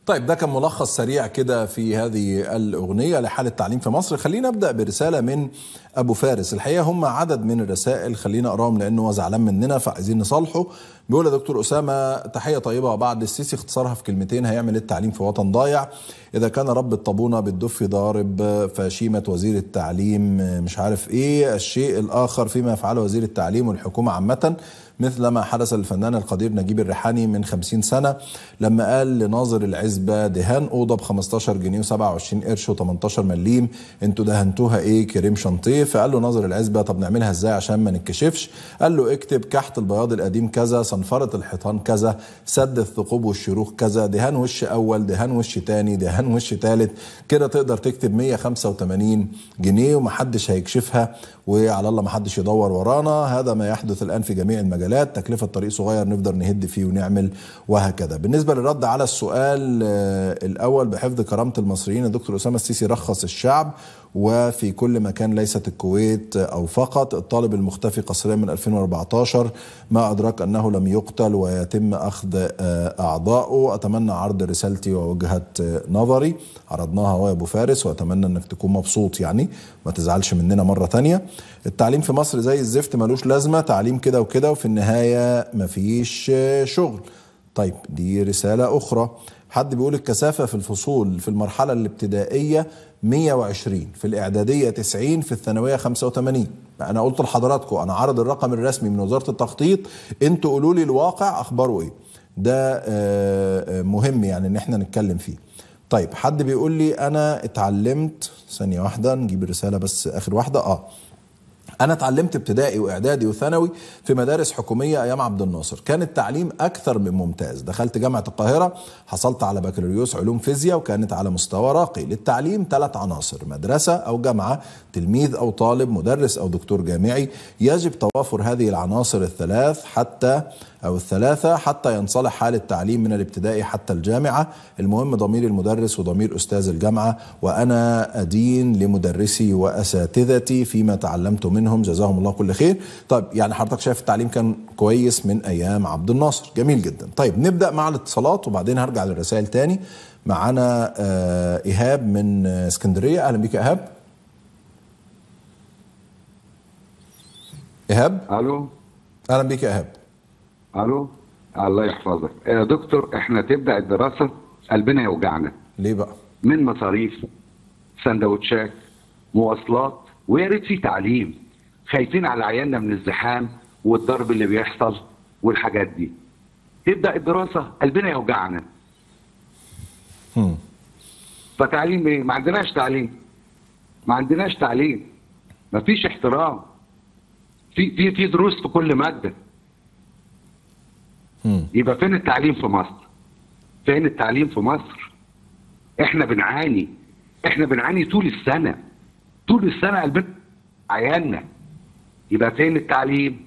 طيب ده كان ملخص سريع كده في هذه الأغنية لحال التعليم في مصر خلينا أبدأ برسالة من أبو فارس الحقيقة هم عدد من الرسائل خلينا أقراهم لأنه هو زعلان مننا فعايزين نصالحه بيقول يا دكتور أسامة تحية طيبة وبعد السيسي اختصارها في كلمتين هيعمل التعليم في وطن ضايع إذا كان رب الطابونة بالدف ضارب فشيمة وزير التعليم مش عارف إيه الشيء الآخر فيما يفعله وزير التعليم والحكومة عامة مثل ما حدث للفنان القدير نجيب الريحاني من 50 سنة لما قال لناظر العزبة دهان أوضة ب 15 جنيه و27 قرش و18 مليم انتوا دهنتوها ايه كريم شانتيه فقال له ناظر العزبة طب نعملها ازاي عشان ما نتكشفش قال له اكتب كحت البياض القديم كذا صنفرة الحيطان كذا سد الثقوب والشروخ كذا دهان وش أول دهان وش تاني دهان وش تالت كده تقدر تكتب 185 جنيه ومحدش هيكشفها وعلى الله محدش يدور ورانا هذا ما يحدث الآن في جميع المجالات تكلفة طريق صغير نقدر نهد فيه ونعمل وهكذا بالنسبة للرد على السؤال الأول بحفظ كرامة المصريين الدكتور أسامة السيسي رخص الشعب وفي كل مكان ليست الكويت أو فقط الطالب المختفي قسريا من 2014 ما أدرك أنه لم يقتل ويتم أخذ أعضائه أتمنى عرض رسالتي ووجهة نظري عرضناها هو يا أبو فارس وأتمنى أنك تكون مبسوط يعني ما تزعلش مننا مرة تانية التعليم في مصر زي الزفت ملوش لازمة تعليم كده وكده وفي النهاية مفيش شغل طيب دي رسالة أخرى حد بيقول الكثافة في الفصول في المرحلة الابتدائية 120 في الإعدادية 90 في الثانوية 85 أنا قلت لحضراتكم أنا عرض الرقم الرسمي من وزارة التخطيط أنتوا قولوا لي الواقع أخباره إيه ده مهم يعني إن إحنا نتكلم فيه طيب حد بيقول لي أنا اتعلمت ثانية واحدة نجيب الرسالة بس آخر واحدة آه أنا اتعلمت ابتدائي وإعدادي وثانوي في مدارس حكومية أيام عبد الناصر، كان التعليم أكثر من ممتاز، دخلت جامعة القاهرة حصلت على بكالوريوس علوم فيزياء وكانت على مستوى راقي، للتعليم ثلاث عناصر، مدرسة أو جامعة، تلميذ أو طالب، مدرس أو دكتور جامعي، يجب توافر هذه العناصر الثلاث حتى أو الثلاثة حتى ينصلح حال التعليم من الابتدائي حتى الجامعة المهم ضمير المدرس وضمير أستاذ الجامعة وأنا أدين لمدرسي وأساتذتي فيما تعلمت منهم جزاهم الله كل خير طيب يعني حضرتك شايف التعليم كان كويس من أيام عبد الناصر جميل جدا طيب نبدأ مع الاتصالات وبعدين هرجع للرسائل تاني معانا إيهاب من اسكندرية أهلا بك إيهاب إيهاب الو أهلا بك يا إيهاب الو الله يحفظك يا دكتور احنا تبدا الدراسه قلبنا يوجعنا ليه بقى؟ من مصاريف سندوتشات مواصلات ويا ريت في تعليم خايفين على عيالنا من الزحام والضرب اللي بيحصل والحاجات دي تبدا الدراسه قلبنا يوجعنا هم. فتعليم ايه؟ ما عندناش تعليم ما عندناش تعليم ما فيش احترام في في في دروس في كل ماده هم. يبقى فين التعليم في مصر؟ فين التعليم في مصر؟ احنا بنعاني احنا بنعاني طول السنه طول السنه قلبنا عيالنا يبقى فين التعليم؟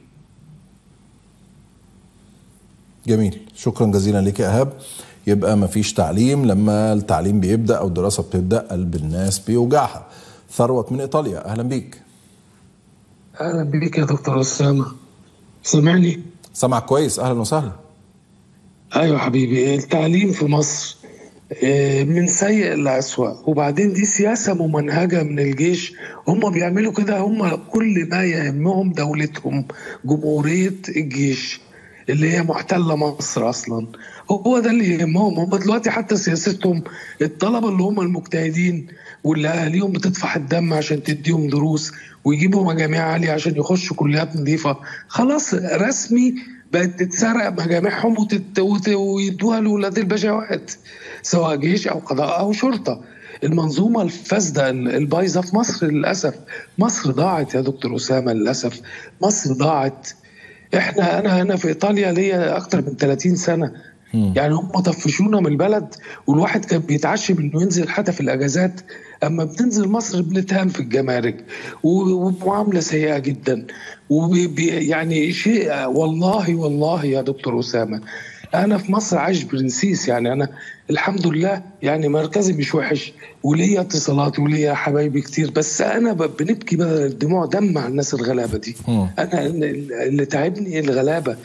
جميل شكرا جزيلا لك يا ايهاب يبقى ما فيش تعليم لما التعليم بيبدا او الدراسه بتبدا قلب الناس بيوجعها ثروت من ايطاليا اهلا بيك اهلا بيك يا دكتور اسامه سامعني سامعك كويس اهلا وسهلا ايوه حبيبي التعليم في مصر آه، من سيء لأسوأ وبعدين دي سياسة ممنهجة من الجيش هم بيعملوا كده هم كل ما يهمهم دولتهم جمهورية الجيش اللي هي محتلة مصر أصلا هو ده اللي يهمهم هم دلوقتي حتى سياستهم الطلبة اللي هم المجتهدين واللي أهاليهم بتدفع الدم عشان تديهم دروس ويجيبوا مجاميع عالية عشان يخشوا كليات نظيفة خلاص رسمي بقت تتسرق مجاميعهم وتت... وت... ويدوها لولاد البشوات سواء جيش او قضاء او شرطه المنظومه الفاسده البايظه في مصر للاسف مصر ضاعت يا دكتور اسامه للاسف مصر ضاعت احنا انا هنا في ايطاليا ليا اكتر من 30 سنه يعني هم طفشونا من البلد والواحد كان بيتعشم انه ينزل حتى في الاجازات اما بتنزل مصر بنتهان في الجمارك ومعامله سيئه جدا وبي يعني شيء والله والله يا دكتور اسامه انا في مصر عايش برنسيس يعني انا الحمد لله يعني مركزي مش وحش وليا اتصالات وليا حبايبي كتير بس انا بنبكي بدل الدموع دم على الناس الغلابه دي انا اللي تعبني الغلابه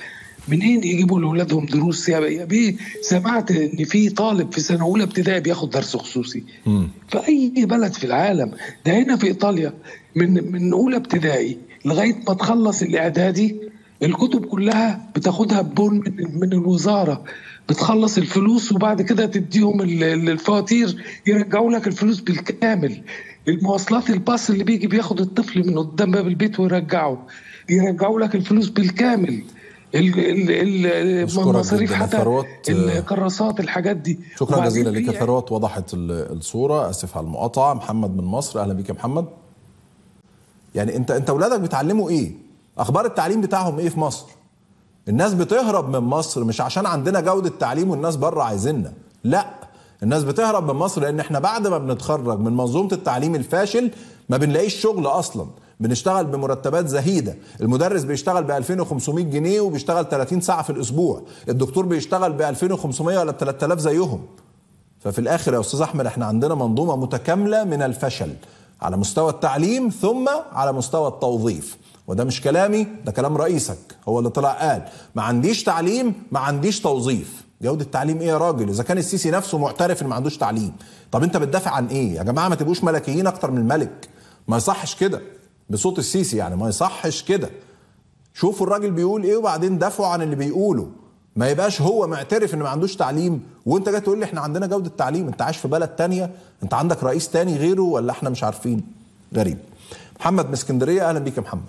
منين يجيبوا لاولادهم دروس يا يا بيه سمعت ان في طالب في سنه اولى ابتدائي بياخد درس خصوصي في اي بلد في العالم ده هنا في ايطاليا من من اولى ابتدائي لغايه ما تخلص الاعدادي الكتب كلها بتاخدها ببون من, من الوزاره بتخلص الفلوس وبعد كده تديهم ال- ال- الفواتير يرجعوا لك الفلوس بالكامل المواصلات الباص اللي بيجي بياخد الطفل من قدام باب البيت ويرجعه يرجعوا لك الفلوس بالكامل ال- ال- ال- أشكرك المصاريف جداً يا حتى ثروت. الكراسات الحاجات دي شكرا وبعدين جزيلا لك في- يا ثروت وضحت ال- الصوره اسف على المقاطعه محمد من مصر اهلا بك يا محمد يعني انت انت اولادك بيتعلموا ايه اخبار التعليم بتاعهم ايه في مصر الناس بتهرب من مصر مش عشان عندنا جوده تعليم والناس بره عايزيننا لا الناس بتهرب من مصر لان احنا بعد ما بنتخرج من منظومه التعليم الفاشل ما بنلاقيش شغل اصلا بنشتغل بمرتبات زهيده المدرس بيشتغل ب 2500 جنيه وبيشتغل 30 ساعه في الاسبوع الدكتور بيشتغل ب 2500 ولا ب 3000 زيهم ففي الاخر يا استاذ احمد احنا عندنا منظومه متكامله من الفشل على مستوى التعليم ثم على مستوى التوظيف وده مش كلامي ده كلام رئيسك هو اللي طلع قال ما عنديش تعليم ما عنديش توظيف جودة التعليم ايه يا راجل اذا كان السيسي نفسه معترف ان ما عندوش تعليم طب انت بتدافع عن ايه يا جماعه ما تبقوش ملكيين اكتر من الملك ما يصحش كده بصوت السيسي يعني ما يصحش كده شوفوا الراجل بيقول ايه وبعدين دافعوا عن اللي بيقوله ما يبقاش هو معترف ان ما عندوش تعليم وانت جاي تقول لي احنا عندنا جوده تعليم انت عايش في بلد تانية انت عندك رئيس تاني غيره ولا احنا مش عارفين غريب محمد من اسكندريه اهلا بيك يا محمد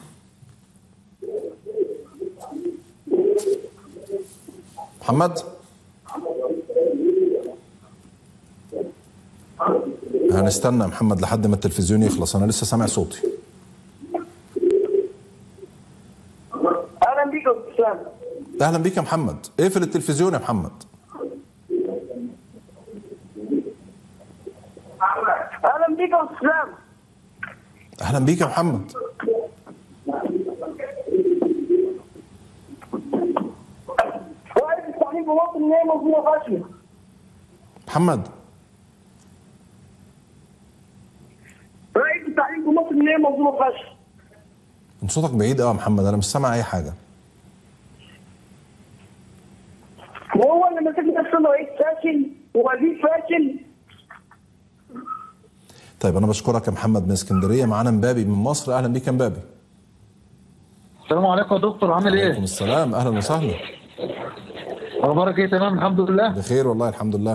محمد هنستنى يا محمد لحد ما التلفزيون يخلص انا لسه سامع صوتي اهلا بيك يا استاذ اسامه اهلا بيك يا محمد اقفل التلفزيون يا محمد اهلا بيك يا استاذ اسامه اهلا بيك يا محمد رائد التعليم في مصر ان هي منظومه فاشله محمد رائد التعليم في مصر ان هي منظومه فاشله انت صوتك بعيد قوي يا محمد انا مش سامع اي حاجه وهو اللي ماسك نفسه رئيس فاشل ووزير فاشل طيب انا بشكرك يا محمد من اسكندريه معانا مبابي من مصر اهلا بيك يا مبابي السلام عليكم يا دكتور عامل عليكم ايه؟ السلام اهلا وسهلا اخبارك ايه تمام الحمد لله بخير والله الحمد لله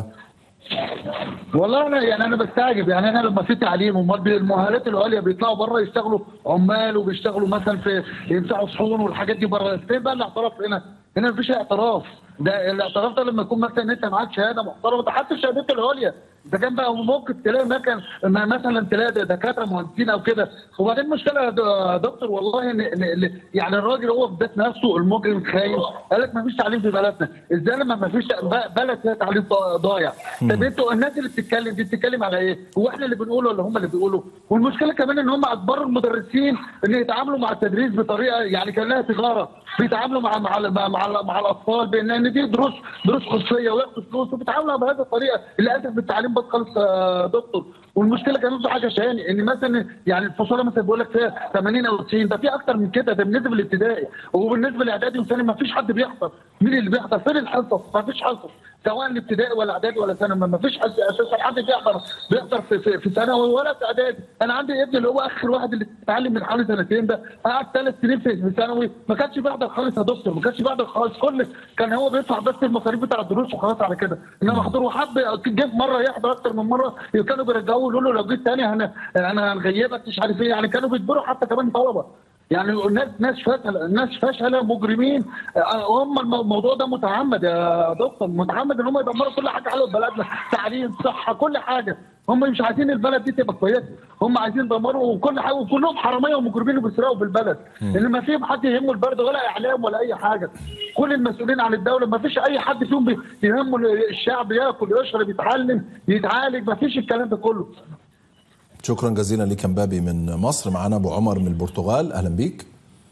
والله انا يعني انا بستعجب يعني انا لما في تعليم امال بي- المؤهلات العليا بيطلعوا بره يشتغلوا عمال وبيشتغلوا مثلا في يمسحوا صحون والحاجات دي بره فين بقى الاعتراف هنا؟ هنا مفيش اعتراف ده الاعتراف ده لما يكون مثلا انت معاك شهاده محترمه ده حتى الشهادات العليا ده كان بقى ممكن تلاقي مكان ما- مثلا تلاقي دكاتره مهندسين او كده وبعدين مشكله يا د- دكتور والله إن إن إن يعني الراجل هو في ذات نفسه المجرم خايف قال لك ما فيش تعليم في بلدنا ازاي لما ما فيش ب- بلد فيها تعليم ضا- ضايع طب انتوا الناس اللي بتتكلم دي بتتكلم على ايه؟ هو احنا اللي بنقوله ولا هم اللي بيقولوا؟ والمشكله كمان ان هم اجبروا المدرسين ان يتعاملوا مع التدريس بطريقه يعني كانها تجاره بيتعاملوا مع مع مع, مع, مع الاطفال بان ان دي دروس دروس خصوصيه وياخدوا فلوس وبيتعاملوا بهذه الطريقه للاسف بالتعليم بس خالص يا دكتور والمشكله كمان في حاجه ثانيه ان مثلا يعني الفصول مثلا بيقول لك فيها 80 او 90 ده في اكتر من كده ده بالنسبه للابتدائي وبالنسبه للاعدادي والثانوي ما فيش حد بيحضر مين اللي بيحضر فين الحصص ما فيش حصص سواء الابتدائي ولا اعدادي ولا ثانوي ما فيش حد اساسا حد بيحضر بيحضر في في, في ثانوي ولا في اعدادي انا عندي ابني اللي هو اخر واحد اللي اتعلم من حوالي سنتين ده قعد ثلاث سنين في في ثانوي ما كانش بيحضر خالص يا دكتور ما كانش بيحضر خالص كل كان هو بيدفع بس المصاريف بتاع الدروس وخلاص على كده انما حضور وحب جه في مره يحضر اكتر من مره كانوا بيرجعوه يقولوا له لو جيت تاني هن- انا هنغيبك مش عارف ايه يعني كانوا بيجبروا حتى كمان طلبه يعني الناس ناس فاشله ناس فاشله مجرمين آه، هم الم- الموضوع ده متعمد يا دكتور متعمد ان هم يدمروا كل حاجه حلوه في بلدنا تعليم صحه كل حاجه هم مش عايزين البلد دي تبقى كويسه هم عايزين يدمروا كل حاجه وكلهم حراميه ومجرمين وبيسرقوا في البلد ان ما فيهم حد يهمه البلد ولا اعلام ولا اي حاجه كل المسؤولين عن الدوله ما فيش اي حد فيهم بي- يهمه الشعب ياكل يشرب يتعلم يتعالج ما فيش الكلام ده كله شكرا جزيلا ليك يا مبابي من مصر معانا ابو عمر من البرتغال اهلا بيك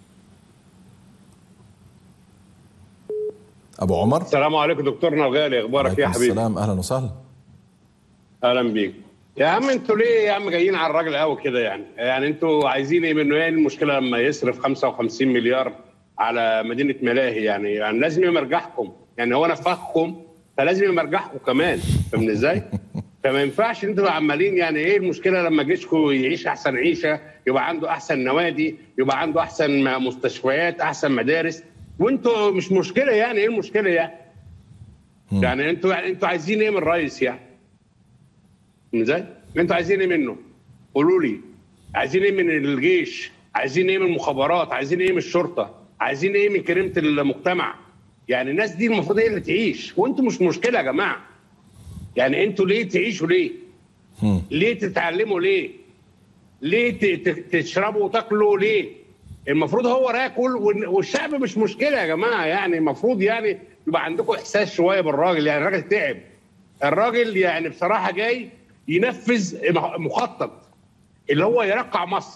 ابو عمر السلام عليكم دكتورنا الغالي اخبارك إيه يا عليكم حبيبي السلام اهلا وسهلا اهلا بيك يا عم انتوا ليه يا عم جايين على الراجل قوي كده يعني يعني انتوا عايزين ايه منه ايه المشكله لما يصرف 55 مليار على مدينه ملاهي يعني يعني لازم يمرجحكم يعني هو انا فخكم فلازم يمرجحكم كمان فاهمني ازاي؟ فما ينفعش انتوا عمالين يعني ايه المشكله لما جيشكم يعيش احسن عيشه يبقى عنده احسن نوادي يبقى عنده احسن م- مستشفيات احسن مدارس وانتوا مش مشكله يعني ايه المشكله يعني؟ يعني انتوا يعني انتوا عايزين ايه من الرئيس يعني؟ فاهم ازاي؟ انتوا عايزين ايه منه؟ قولوا لي عايزين ايه من الجيش؟ عايزين ايه من المخابرات؟ عايزين ايه من الشرطه؟ عايزين ايه من كريمه المجتمع؟ يعني الناس دي المفروض هي اللي تعيش وانتوا مش مشكله يا جماعه. يعني انتوا ليه تعيشوا ليه؟ ليه تتعلموا ليه؟ ليه ت- ت- تشربوا وتاكلوا ليه؟ المفروض هو ياكل وال- والشعب مش مشكله يا جماعه يعني المفروض يعني يبقى عندكم احساس شويه بالراجل يعني الراجل تعب الراجل يعني بصراحه جاي ينفذ مخطط اللي هو يرقع مصر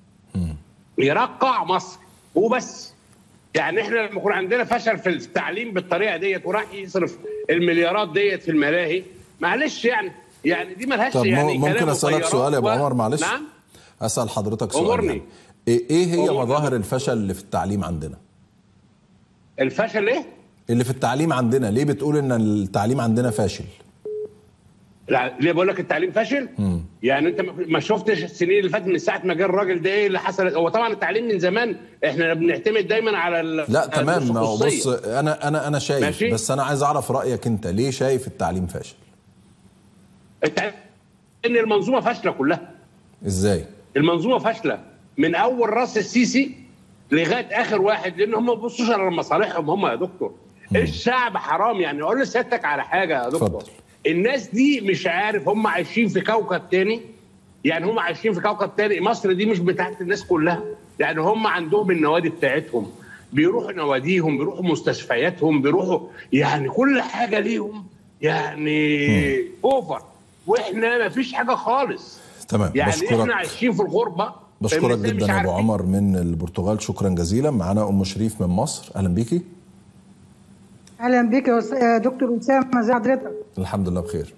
يرقع مصر وبس يعني احنا لما يكون عندنا فشل في التعليم بالطريقه ديت وراح يصرف المليارات ديت في الملاهي معلش يعني يعني دي ملهاش طب يعني ممكن كلام اسالك وطيارات سؤال يا ابو و- عمر معلش نعم اسال حضرتك سؤال أمرني. يعني. ايه إيه هي أمرني. مظاهر الفشل اللي في التعليم عندنا الفشل ايه؟ اللي في التعليم عندنا ليه بتقول ان التعليم عندنا فاشل لا ليه بقول لك التعليم فاشل؟ يعني انت ما- ما شفتش السنين اللي فاتت من ساعه ما جه الراجل ده ايه اللي حصل هو طبعا التعليم من زمان احنا بنعتمد دايما على ال- لا تمام ما هو الخصوصية. بص انا انا انا شايف ماشي. بس انا عايز اعرف رايك انت ليه شايف التعليم فاشل التعليم ان المنظومه فاشله كلها ازاي المنظومه فاشله من اول راس السيسي لغايه اخر واحد لان هم ما بيبصوش على مصالحهم هم يا دكتور الشعب حرام يعني اقول لسيادتك على حاجه يا دكتور اتفضل. الناس دي مش عارف هم عايشين في كوكب تاني يعني هم عايشين في كوكب تاني مصر دي مش بتاعت الناس كلها يعني هم عندهم النوادي بتاعتهم بيروحوا نواديهم بيروحوا مستشفياتهم بيروحوا يعني كل حاجه ليهم يعني اوفر واحنا ما فيش حاجه خالص تمام يعني بشكرك احنا عايشين في الغربه بشكرك فالناس مش جدا يا ابو عارفين. عمر من البرتغال شكرا جزيلا معانا ام شريف من مصر اهلا بيكي اهلا بك يا أس- يا دكتور اسامه ازي حضرتك الحمد لله بخير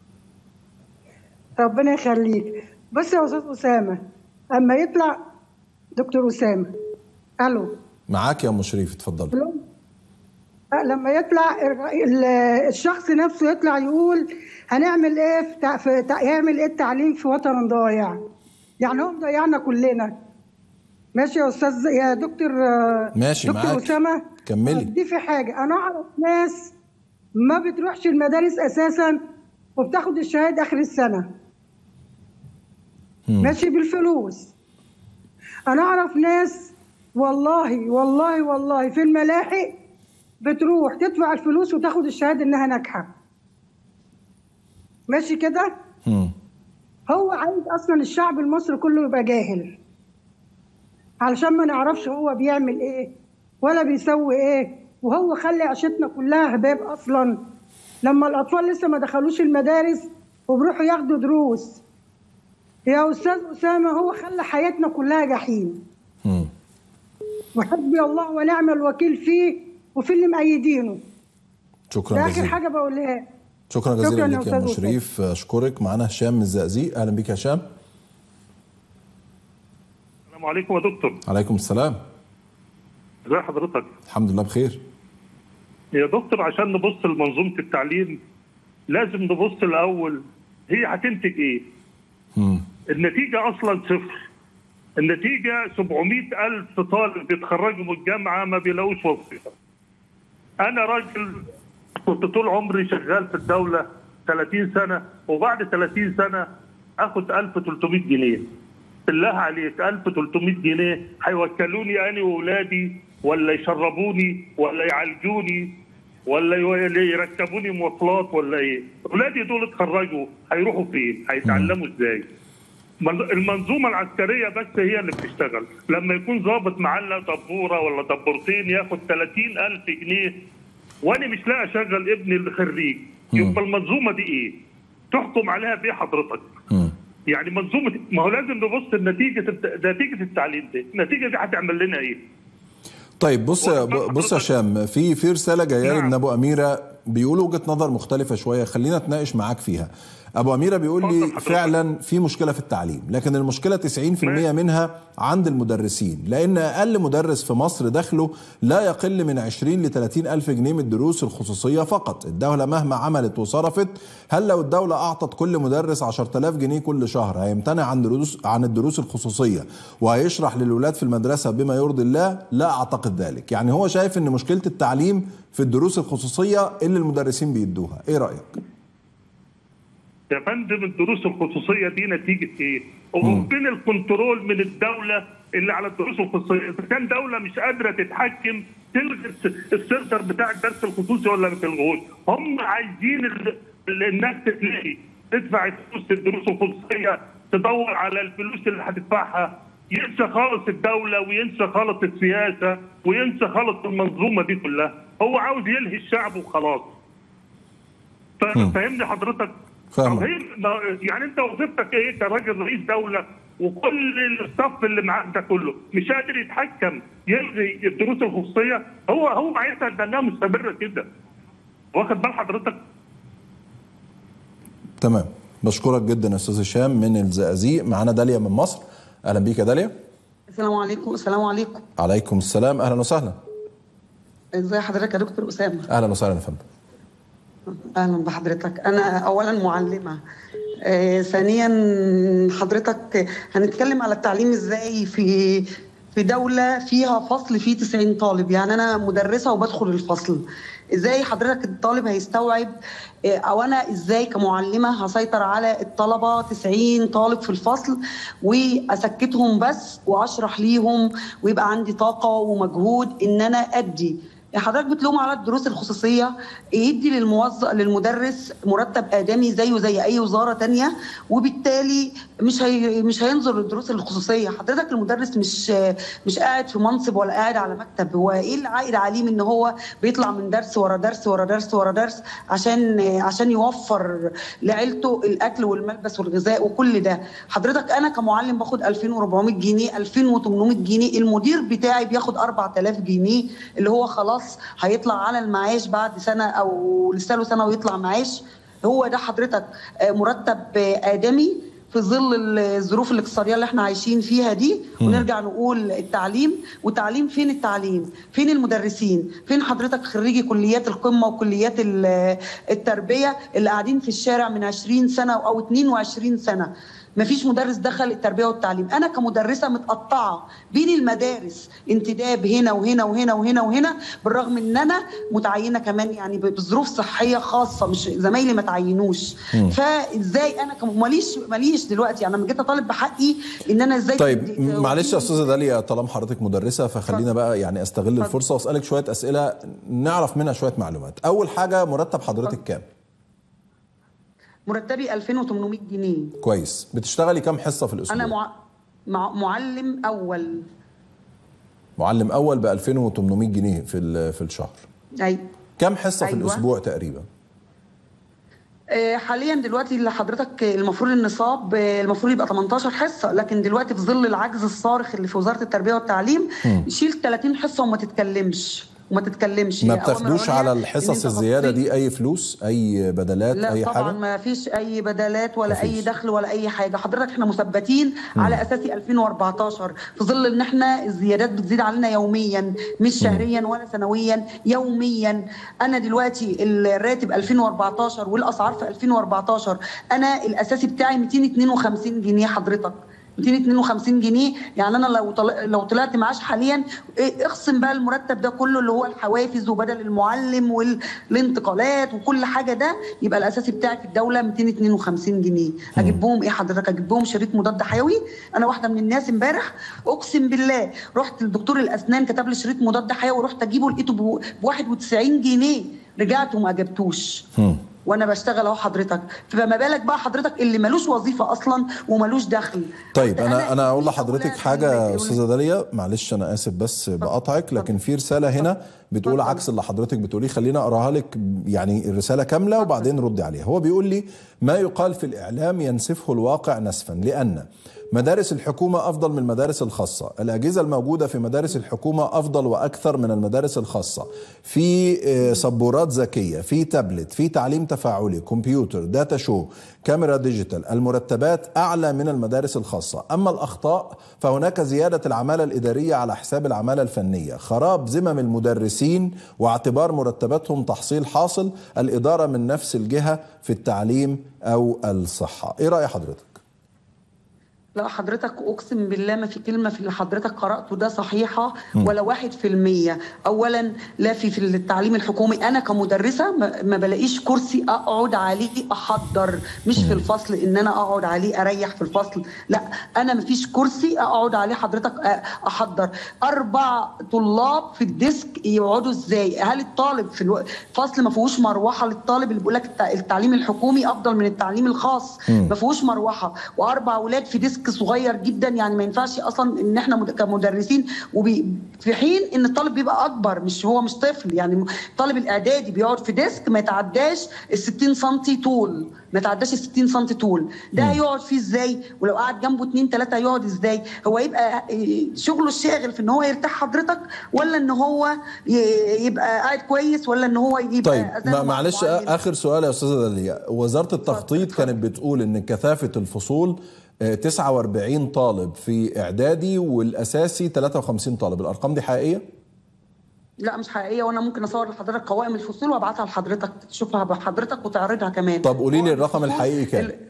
ربنا يخليك بص يا استاذ اسامه اما يطلع دكتور اسامه الو معاك يا ام شريف اتفضلي ألو؟ أه، لما يطلع الر- ال- الشخص نفسه يطلع يقول هنعمل ايه في, تع... في تع... يعمل ايه التعليم في وطن ضايع يعني هو ضيعنا كلنا ماشي يا استاذ يا دكتور آه، ماشي دكتور معاك. اسامه كملي. دي في حاجه انا اعرف ناس ما بتروحش المدارس اساسا وبتاخد الشهاده اخر السنه ماشي بالفلوس انا اعرف ناس والله والله والله في الملاحق بتروح تدفع الفلوس وتاخد الشهاده انها ناجحه ماشي كده مم. هو عايز اصلا الشعب المصري كله يبقى جاهل علشان ما نعرفش هو بيعمل ايه ولا بيسوي ايه وهو خلي عيشتنا كلها هباب اصلا لما الاطفال لسه ما دخلوش المدارس وبيروحوا ياخدوا دروس يا استاذ اسامه هو خلى حياتنا كلها جحيم مم. وحسبي الله ونعم الوكيل فيه وفي اللي مأيدينه شكرا ده اخر جزيلا حاجه بقولها شكرا شكراً جزيلا يا لك يا ام أستاذ شريف اشكرك معانا هشام من الزقازيق اهلا بيك يا هشام السلام عليكم يا دكتور عليكم السلام ازي حضرتك الحمد لله بخير يا دكتور عشان نبص لمنظومه التعليم لازم نبص الاول هي هتنتج ايه مم. النتيجه اصلا صفر النتيجه 700 الف طالب بيتخرجوا من الجامعه ما بيلاقوش وظيفه انا راجل كنت طول عمري شغال في الدوله 30 سنه وبعد 30 سنه اخد 1300 جنيه بالله عليك 1300 جنيه هيوكلوني انا واولادي ولا يشربوني ولا يعالجوني ولا يو- يركبوني مواصلات ولا ايه؟ اولادي دول اتخرجوا هيروحوا فين؟ هيتعلموا ازاي؟ من- المنظومه العسكريه بس هي اللي بتشتغل لما يكون ضابط معلق دبوره ولا دبورتين ياخد 30000 جنيه وانا مش لاقي اشغل ابني اللي خريج يبقى المنظومه دي ايه؟ تحكم عليها بايه حضرتك؟ مم. يعني منظومه ما هو لازم نبص لنتيجه الت- نتيجه التعليم دي، النتيجه دي هتعمل لنا ايه؟ طيب بص يا وأتمنى بص يا حضرتك- هشام في في رساله جايه لي نعم. من ابو اميره بيقولوا وجهه نظر مختلفه شويه خلينا اتناقش معاك فيها ابو اميره بيقول لي اتفضل حضرتك. فعلا في مشكله في التعليم لكن المشكله 90% منها عند المدرسين لان اقل مدرس في مصر دخله لا يقل من 20 ل 30 الف جنيه من الدروس الخصوصيه فقط الدوله مهما عملت وصرفت هل لو الدوله اعطت كل مدرس 10000 جنيه كل شهر هيمتنع عن دروس عن الدروس الخصوصيه وهيشرح للولاد في المدرسه بما يرضي الله لا اعتقد ذلك يعني هو شايف ان مشكله التعليم في الدروس الخصوصيه اللي المدرسين بيدوها ايه رايك يا فندم الدروس الخصوصيه دي نتيجه ايه؟ وفين الكنترول من الدوله اللي على الدروس الخصوصيه؟ اذا كان دوله مش قادره تتحكم تلغي الس- السنتر بتاع الدرس الخصوصي ولا ما تلغوش؟ هم عايزين ال- ال- الناس تتلاقي تدفع فلوس الدروس الخصوصيه تدور على الفلوس اللي هتدفعها ينسى خالص الدوله وينسى خالص السياسه وينسى خالص المنظومه دي كلها، هو عاوز يلهي الشعب وخلاص. فا- فاهمني حضرتك؟ فاهمك. طب هي ما- يعني انت وظيفتك ايه كراجل رئيس دوله وكل الصف اللي معاك ده كله مش قادر يتحكم يلغي الدروس الخصوصيه هو هو عايزها انها مستمره كده واخد بال حضرتك تمام بشكرك جدا يا استاذ هشام من الزقازيق معانا داليا من مصر اهلا بيك يا داليا السلام عليكم السلام عليكم عليكم السلام اهلا وسهلا ازي حضرتك يا دكتور اسامه اهلا وسهلا يا فندم اهلا بحضرتك انا اولا معلمه آه ثانيا حضرتك هنتكلم على التعليم ازاي في في دولة فيها فصل فيه 90 طالب يعني أنا مدرسة وبدخل الفصل إزاي حضرتك الطالب هيستوعب آه، أو أنا إزاي كمعلمة هسيطر على الطلبة 90 طالب في الفصل وأسكتهم بس وأشرح ليهم ويبقى عندي طاقة ومجهود إن أنا أدي حضرتك بتلوم على الدروس الخصوصيه يدي للموظف للمدرس مرتب ادمي زيه زي اي وزاره تانية وبالتالي مش هي مش هينظر للدروس الخصوصيه حضرتك المدرس مش مش قاعد في منصب ولا قاعد على مكتب هو ايه العائد عليه من ان هو بيطلع من درس ورا درس ورا درس ورا درس عشان عشان يوفر لعيلته الاكل والملبس والغذاء وكل ده حضرتك انا كمعلم باخد 2400 جنيه 2800 جنيه المدير بتاعي بياخد 4000 جنيه اللي هو خلاص هيطلع على المعاش بعد سنه او لسه له سنه ويطلع معاش هو ده حضرتك آه، مرتب آه، ادمي في ظل الظروف الاقتصاديه اللي احنا عايشين فيها دي ونرجع نقول التعليم والتعليم فين التعليم فين المدرسين فين حضرتك خريجي كليات القمه وكليات ال- التربيه اللي قاعدين في الشارع من 20 سنه او 22 سنه مفيش مدرس دخل التربيه والتعليم انا كمدرسه متقطعه بين المدارس انتداب هنا وهنا وهنا وهنا وهنا بالرغم ان انا متعينه كمان يعني ب- بظروف صحيه خاصه مش زمايلي ما تعينوش فازاي انا كم- ماليش ماليش دلوقتي انا لما جيت اطالب بحقي ان انا ازاي طيب تدي- معلش يا استاذه داليا طالما حضرتك مدرسه فخلينا بقى يعني استغل الفرصه واسالك شويه اسئله نعرف منها شويه معلومات اول حاجه مرتب حضرتك كام مرتبي 2800 جنيه كويس بتشتغلي كام حصه في الاسبوع انا مع... مع... معلم اول معلم اول ب 2800 جنيه في ال- في الشهر اي كام حصه في أيوة. الاسبوع تقريبا آه، حاليا دلوقتي اللي حضرتك آه، المفروض النصاب آه، المفروض يبقى 18 حصه لكن دلوقتي في ظل العجز الصارخ اللي في وزاره التربيه والتعليم شيل 30 حصه وما تتكلمش وما تتكلمش ما هي أوامر بتاخدوش عليا على إن الحصص أنت الزياده تصريح. دي اي فلوس اي بدلات لا اي طبعا حاجه ما فيش اي بدلات ولا مفيش. اي دخل ولا اي حاجه حضرتك احنا مثبتين على اساس 2014 في ظل ان احنا الزيادات بتزيد علينا يوميا مش شهريا ولا سنويا يوميا انا دلوقتي الراتب 2014 والاسعار في 2014 انا الاساسي بتاعي 252 جنيه حضرتك 252 جنيه يعني انا لو طل... لو طلعت معاش حاليا إيه، اخصم بقى المرتب ده كله اللي هو الحوافز وبدل المعلم والانتقالات وكل حاجه ده يبقى الاساسي بتاعي في الدوله 252 جنيه اجيب بهم ايه حضرتك اجيب بهم شريط مضاد حيوي انا واحده من الناس امبارح اقسم بالله رحت لدكتور الاسنان كتب لي شريط مضاد حيوي ورحت اجيبه لقيته ب 91 جنيه رجعت وما جبتوش وانا بشتغل اهو حضرتك فما بالك بقى حضرتك اللي ملوش وظيفه اصلا وملوش دخل طيب انا أنا انا اقول في لحضرتك أولاد حاجه يا بيقولوا- استاذه داليا معلش انا اسف بس بقطعك لكن في رساله هنا بتقول اتفضل. عكس اللي حضرتك بتقوليه خلينا اقراها لك يعني الرساله كامله وبعدين ردي عليها هو بيقول لي ما يقال في الاعلام ينسفه الواقع نسفا لان مدارس الحكومة أفضل من المدارس الخاصة الأجهزة الموجودة في مدارس الحكومة أفضل وأكثر من المدارس الخاصة في آه، سبورات ذكية في تابلت في تعليم تفاعلي كمبيوتر داتا شو كاميرا ديجيتال المرتبات أعلى من المدارس الخاصة أما الأخطاء فهناك زيادة العمالة الإدارية على حساب العمالة الفنية خراب زمم المدرسين واعتبار مرتباتهم تحصيل حاصل الإدارة من نفس الجهة في التعليم أو الصحة إيه رأي حضرتك؟ لا حضرتك اقسم بالله ما في كلمه في اللي حضرتك قراته ده صحيحه ولا واحد في المية اولا لا في في التعليم الحكومي انا كمدرسه ما ما بلاقيش كرسي اقعد عليه احضر مش في الفصل ان انا اقعد عليه اريح في الفصل لا انا ما فيش كرسي اقعد عليه حضرتك أ- احضر اربع طلاب في الديسك يقعدوا ازاي هل الطالب في الو- الفصل ما فيهوش مروحه للطالب اللي بيقول لك التع- التعليم الحكومي افضل من التعليم الخاص ما فيهوش مروحه واربع اولاد في ديسك صغير جدا يعني ما ينفعش اصلا ان احنا مد- كمدرسين وبي في حين ان الطالب بيبقى اكبر مش هو مش طفل يعني الطالب الاعدادي بيقعد في ديسك ما يتعداش ال 60 سم طول ما يتعداش ال 60 سم طول ده هيقعد فيه ازاي ولو قعد جنبه اتنين تلاته هيقعد ازاي هو يبقى إيه، شغله الشاغل في ان هو يرتاح حضرتك ولا ان هو ي- يبقى قاعد كويس ولا ان هو يبقى طيب زي ما ما معلش معين. اخر سؤال يا استاذه داليا وزاره التخطيط كانت بتقول ان كثافه الفصول آه، 49 طالب في اعدادي والاساسي 53 طالب الارقام دي حقيقيه لا مش حقيقيه وانا ممكن اصور لحضرتك قوائم الفصول وابعتها لحضرتك تشوفها بحضرتك وتعرضها كمان طب قولي لي قوائم الرقم الفصول الحقيقي كام ال-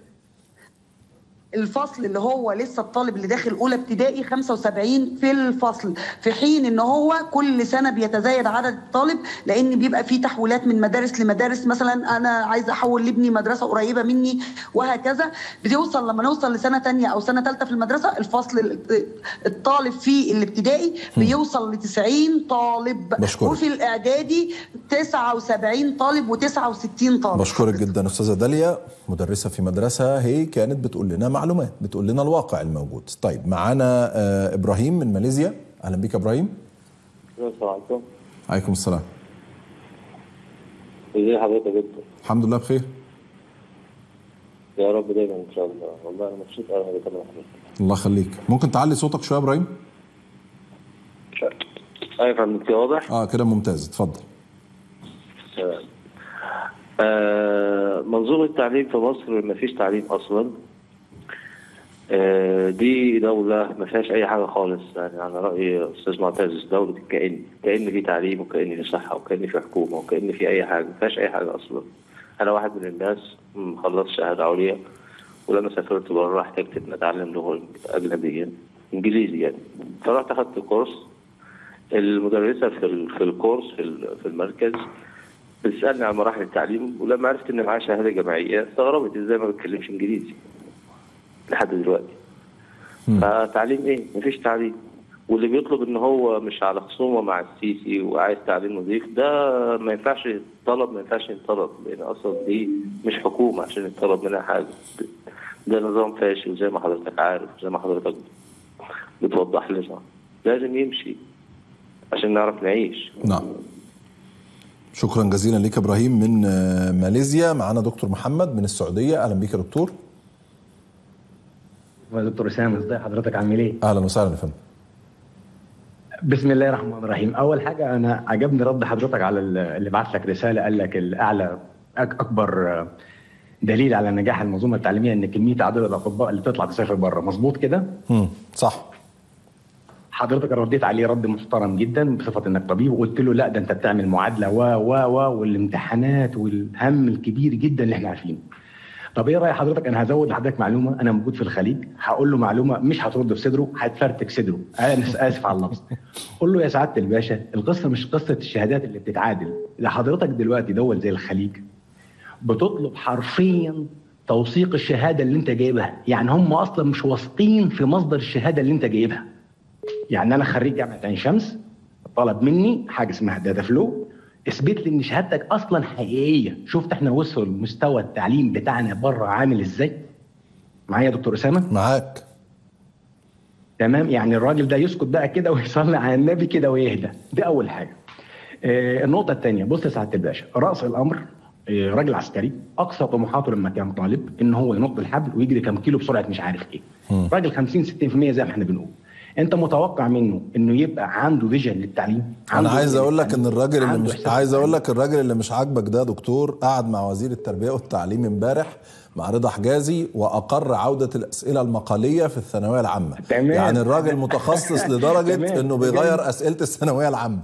الفصل اللي هو لسه الطالب اللي داخل اولى ابتدائي 75 في الفصل في حين ان هو كل سنه بيتزايد عدد الطالب لان بيبقى في تحويلات من مدارس لمدارس مثلا انا عايزه احول لابني مدرسه قريبه مني وهكذا بتوصل لما نوصل لسنه تانية او سنه ثالثه في المدرسه الفصل ال- الطالب في الابتدائي بيوصل ل 90 طالب بشكرك. وفي الاعدادي 79 طالب و69 طالب بشكرك جدا استاذه داليا مدرسه في مدرسه هي كانت بتقول لنا معلومات بتقول لنا الواقع الموجود طيب معانا آه، ابراهيم من ماليزيا اهلا بك يا ابراهيم السلام عليكم عليكم السلام ازي حضرتك يا دكتور الحمد لله بخير يا رب دايما ان شاء الله والله انا مبسوط قوي انا بكلم حضرتك الله يخليك ممكن تعلي صوتك شويه يا ابراهيم ايوه فهمت واضح اه كده ممتاز اتفضل تمام. آه منظومة التعليم في مصر ما فيش تعليم أصلا آه دي دولة ما فيهاش أي حاجة خالص يعني على رأي أستاذ معتز دولة الكائن كأن في تعليم وكأن في صحة وكأن في حكومة وكأن في أي حاجة ما فيهاش أي حاجة أصلا أنا واحد من الناس مخلص شهادة عليا ولما سافرت بره احتجت إن أتعلم لغة أجنبية إنجليزي يعني فرحت أخدت كورس المدرسة في ال- في الكورس في ال- في المركز بتسالني عن مراحل التعليم ولما عرفت ان معايا شهاده جامعيه استغربت ازاي ما بتكلمش انجليزي لحد دلوقتي فتعليم ايه؟ مفيش تعليم واللي بيطلب ان هو مش على خصومه مع السيسي وعايز تعليم نظيف ده ما ينفعش يطلب ما ينفعش ينطلب لان اصلا دي مش حكومه عشان يطلب منها حاجه ده نظام فاشل زي ما حضرتك عارف زي ما حضرتك بتوضح لنا لازم يمشي عشان نعرف نعيش نعم شكرا جزيلا لك يا ابراهيم من آه، ماليزيا معانا دكتور محمد من السعوديه اهلا بك يا دكتور يا دكتور اسامه ازي حضرتك عامل ايه؟ اهلا وسهلا يا فندم بسم الله الرحمن الرحيم، اول حاجه انا عجبني رد حضرتك على ال- اللي بعت لك رساله قال لك الاعلى أك- اكبر دليل على نجاح المنظومه التعليميه ان كميه عدد الاطباء اللي تطلع تسافر بره، مظبوط كده؟ مم. صح حضرتك رديت عليه رد محترم جدا بصفه انك طبيب وقلت له لا ده انت بتعمل معادله و و و والامتحانات والهم الكبير جدا اللي احنا عارفينه. طب ايه راي حضرتك انا هزود لحضرتك معلومه انا موجود في الخليج هقول له معلومه مش هترد في صدره هتفرتك صدره انا اسف على اللفظ قول له يا سعاده الباشا القصه مش قصه الشهادات اللي بتتعادل ده حضرتك دلوقتي دول زي الخليج بتطلب حرفيا توثيق الشهاده اللي انت جايبها يعني هم اصلا مش واثقين في مصدر الشهاده اللي انت جايبها يعني انا خريج جامعه عين شمس طلب مني حاجه اسمها داتا فلو اثبت لي ان شهادتك اصلا حقيقيه شفت احنا وصل مستوى التعليم بتاعنا بره عامل ازاي معايا يا دكتور اسامه معاك تمام يعني الراجل ده يسكت بقى كده ويصلي على النبي كده ويهدى دي اول حاجه آه النقطه الثانيه بص يا سعاده الباشا راس الامر آه، راجل عسكري اقصى طموحاته لما كان طالب ان هو ينط الحبل ويجري كام كيلو بسرعه مش عارف ايه راجل 50 60% زي ما احنا بنقول انت متوقع منه انه يبقى عنده فيجن للتعليم انا عنده عايز vision اقول لك للتعليم، ان الراجل اللي عنده مش إحساس عايز اقول بالتعليم. لك الراجل اللي مش عاجبك ده دكتور قعد مع وزير التربيه والتعليم امبارح مع رضا حجازي واقر عوده الاسئله المقاليه في الثانويه العامه تمام. يعني الراجل متخصص لدرجه تمام. انه بيغير اسئله الثانويه العامه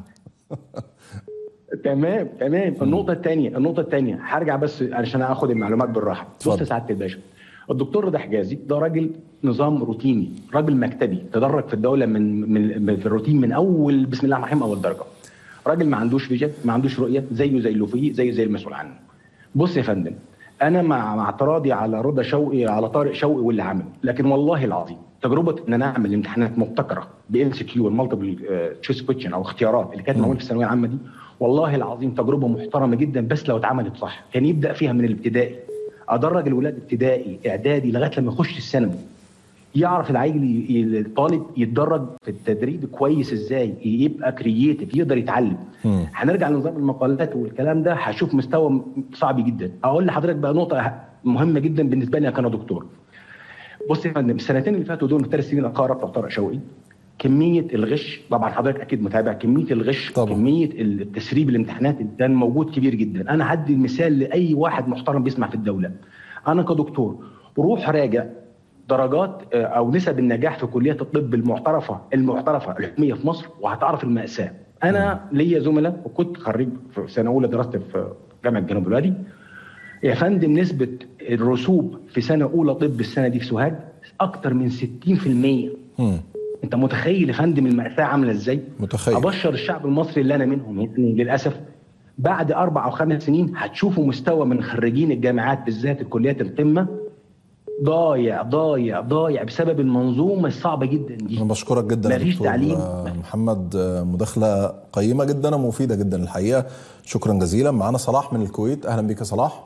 تمام تمام النقطة الثانية النقطة الثانية هرجع بس علشان اخد المعلومات بالراحة بص اتفضل. يا سعادة الباشا الدكتور رضا حجازي ده راجل نظام روتيني راجل مكتبي تدرج في الدولة من من من- في الروتين من اول بسم الله الرحمن الرحيم اول درجة راجل ما عندوش فيجن ما عندوش رؤية زيه زي اللوفي زيه زي المسؤول عنه بص يا فندم انا مع مع اعتراضي على رضا شوقي على طارق شوقي واللي عمله لكن والله العظيم تجربه ان انا اعمل امتحانات مبتكره بام سي كيو المالتيبل تشويس كويشن او اختيارات اللي كانت معموله في الثانويه العامه دي والله العظيم تجربه محترمه جدا بس لو اتعملت صح كان يبدا فيها من الابتدائي ادرج الولاد ابتدائي اعدادي لغايه لما يخش الثانوي يعرف العيل ي- الطالب يتدرج في التدريب كويس ازاي يبقى كرييتيف يقدر يتعلم هنرجع لنظام المقالات والكلام ده هشوف مستوى م- صعب جدا اقول لحضرتك بقى نقطه مهمه جدا بالنسبه لي كان دكتور بص يا فندم السنتين اللي فاتوا دول ثلاث سنين اقارا بتوع طارق شوقي كميه الغش طبعا حضرتك اكيد متابع كميه الغش طبعا. كميه التسريب الامتحانات اللي كان موجود كبير جدا انا هدي المثال لاي واحد محترم بيسمع في الدوله انا كدكتور روح راجع درجات آه، او نسب النجاح في كليات الطب المعترفه المعترفه الحكوميه في مصر وهتعرف الماساه انا ليا زملاء وكنت خريج في سنه اولى درست في جامعه جنوب الوادي يا فندم نسبه الرسوب في سنه اولى طب السنه دي في سوهاج اكتر من 60% انت متخيل يا فندم المأساة عاملة ازاي؟ متخيل ابشر الشعب المصري اللي انا منهم يعني للاسف بعد اربع او خمس سنين هتشوفوا مستوى من خريجين الجامعات بالذات الكليات القمه ضايع ضايع ضايع بسبب المنظومه الصعبه جدا دي انا بشكرك جدا يا مفيش دكتور تعليم. آه، محمد آه، مداخله قيمه جدا ومفيده جدا الحقيقه شكرا جزيلا معانا صلاح من الكويت اهلا بيك يا صلاح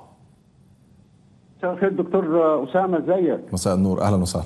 مساء الخير دكتور اسامه ازيك مساء النور اهلا وسهلا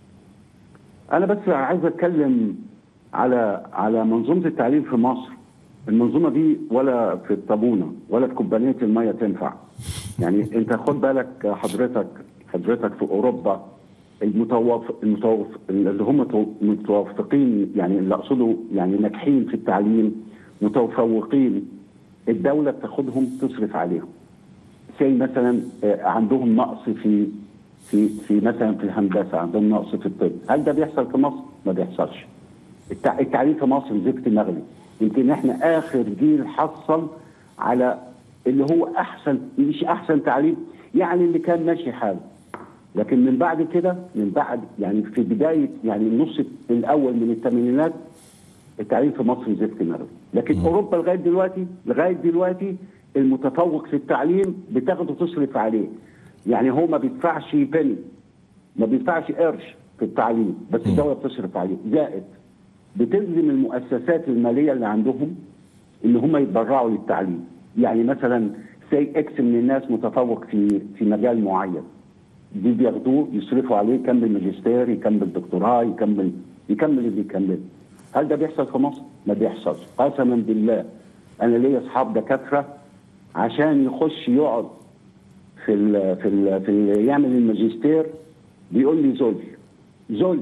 انا بس عايز اتكلم على على منظومه التعليم في مصر المنظومه دي ولا في الطابونه ولا في كوبايات الميه تنفع يعني انت خد بالك حضرتك حضرتك في اوروبا المتوف المتوف اللي هم تو- متوافقين يعني اللي اقصده يعني ناجحين في التعليم متفوقين الدوله بتاخدهم تصرف عليهم زي مثلا آه، عندهم نقص في في في مثلا في الهندسه عندهم نقص في الطب هل ده بيحصل في مصر؟ ما بيحصلش التع- التعليم في مصر زفت مغلي يمكن احنا اخر جيل حصل على اللي هو احسن مش احسن تعليم يعني اللي كان ماشي حاله لكن من بعد كده من بعد يعني في بدايه يعني النص الاول من الثمانينات التعليم في مصر زفت مغلي لكن اوروبا لغايه دلوقتي لغايه دلوقتي المتفوق في التعليم بتاخده تصرف عليه يعني هو ما بيدفعش بني ما بيدفعش قرش في التعليم بس الدوله بتصرف عليه زائد بتلزم المؤسسات الماليه اللي عندهم ان هم يتبرعوا للتعليم يعني مثلا سي اكس من الناس متفوق في في مجال معين دي بياخدوه يصرفوا عليه يكمل ماجستير يكمل دكتوراه يكمل يكمل اللي يكمل هل ده بيحصل في مصر؟ ما بيحصلش قسما بالله انا ليا اصحاب دكاتره عشان يخش يقعد في ال في ال في ال يعمل الماجستير بيقول لي ذل ذل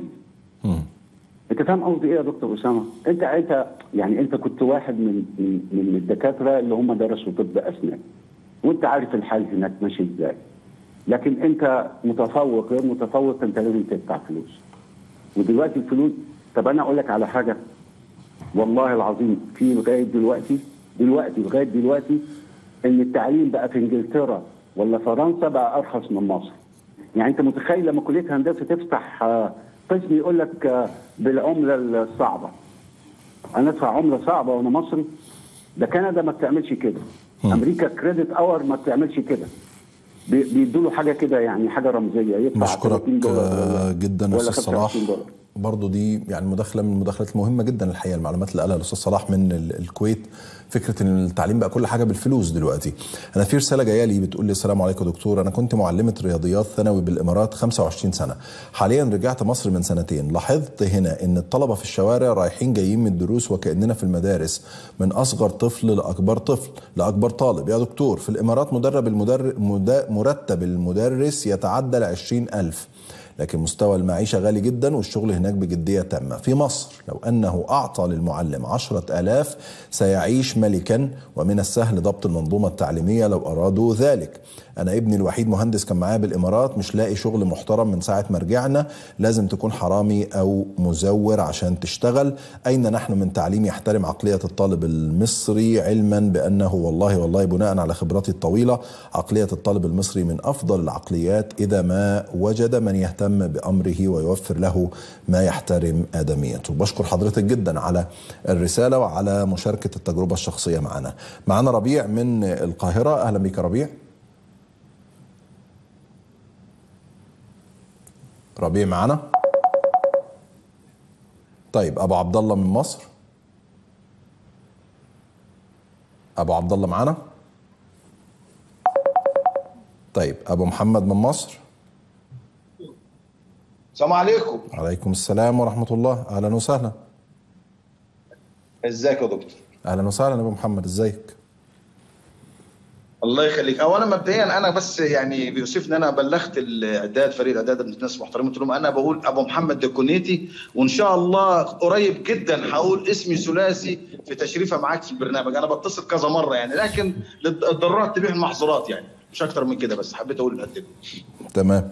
انت فاهم قصدي ايه يا دكتور اسامه؟ انت انت يعني انت كنت واحد من من من الدكاتره اللي هم درسوا طب اسنان وانت عارف الحال هناك ماشي ازاي لكن انت متفوق غير متفوق انت لازم تدفع فلوس ودلوقتي الفلوس طب انا اقول لك على حاجه والله العظيم في لغايه دلوقتي دلوقتي لغايه دلوقتي ان التعليم بقى في انجلترا ولا فرنسا بقى ارخص من مصر يعني انت متخيل لما كليه هندسه تفتح آه، قسم يقول لك آه، بالعمله الصعبه انا ادفع عمله صعبه وانا مصري ده كندا ما بتعملش كده امريكا كريدت اور ما بتعملش كده بي- بيدوا له حاجه كده يعني حاجه رمزيه يدفع بشكرك 30 دولار آه، جدا يا ولا استاذ صلاح 25 دولار برضو دي يعني مداخله من المداخلات المهمه جدا الحقيقه المعلومات اللي قالها الاستاذ صلاح من ال- الكويت فكره ان التعليم بقى كل حاجه بالفلوس دلوقتي انا في رساله جايه لي بتقول لي السلام عليكم يا دكتور انا كنت معلمه رياضيات ثانوي بالامارات 25 سنه حاليا رجعت مصر من سنتين لاحظت هنا ان الطلبه في الشوارع رايحين جايين من الدروس وكاننا في المدارس من اصغر طفل لاكبر طفل لاكبر طالب يا دكتور في الامارات مدرب المدر... مد... مرتب المدرس يتعدى ال 20000 لكن مستوى المعيشة غالي جدا والشغل هناك بجدية تامة في مصر لو أنه أعطى للمعلم عشرة ألاف سيعيش ملكا ومن السهل ضبط المنظومة التعليمية لو أرادوا ذلك أنا ابني الوحيد مهندس كان معايا بالإمارات مش لاقي شغل محترم من ساعة ما رجعنا لازم تكون حرامي أو مزور عشان تشتغل أين نحن من تعليم يحترم عقلية الطالب المصري علما بأنه والله والله بناء على خبرتي الطويلة عقلية الطالب المصري من أفضل العقليات إذا ما وجد من يهتم بأمره ويوفر له ما يحترم آدميته بشكر حضرتك جدا على الرسالة وعلى مشاركة التجربة الشخصية معنا معنا ربيع من القاهرة أهلا بك ربيع ربيع معنا طيب ابو عبد الله من مصر ابو عبد الله معنا طيب ابو محمد من مصر السلام عليكم عليكم السلام ورحمه الله اهلا وسهلا ازيك يا دكتور اهلا وسهلا ابو محمد ازيك الله يخليك اولا مبدئيا انا بس يعني بيوصفني انا بلغت الاعداد فريق الاعداد من الناس محترمين قلت لهم انا بقول ابو محمد دكونيتي وان شاء الله قريب جدا هقول اسمي ثلاثي في تشريفه معاك في البرنامج انا بتصل كذا مره يعني لكن الضرورات تبيح المحظورات يعني مش اكتر من كده بس حبيت اقول القد تمام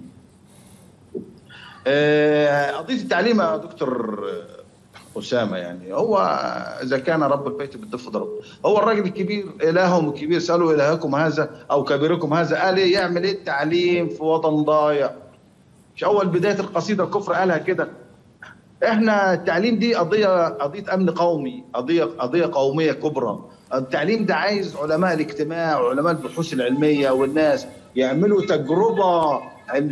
آه، قضيه التعليم يا دكتور اسامه يعني هو اذا كان رب البيت بالضف ضرب هو الراجل الكبير الههم الكبير سالوا الهكم هذا او كبيركم هذا قال ايه يعمل ايه التعليم في وطن ضايع مش اول بدايه القصيده الكفر قالها كده احنا التعليم دي قضيه قضيه امن قومي قضيه قضيه قوميه كبرى التعليم ده عايز علماء الاجتماع وعلماء البحوث العلميه والناس يعملوا تجربه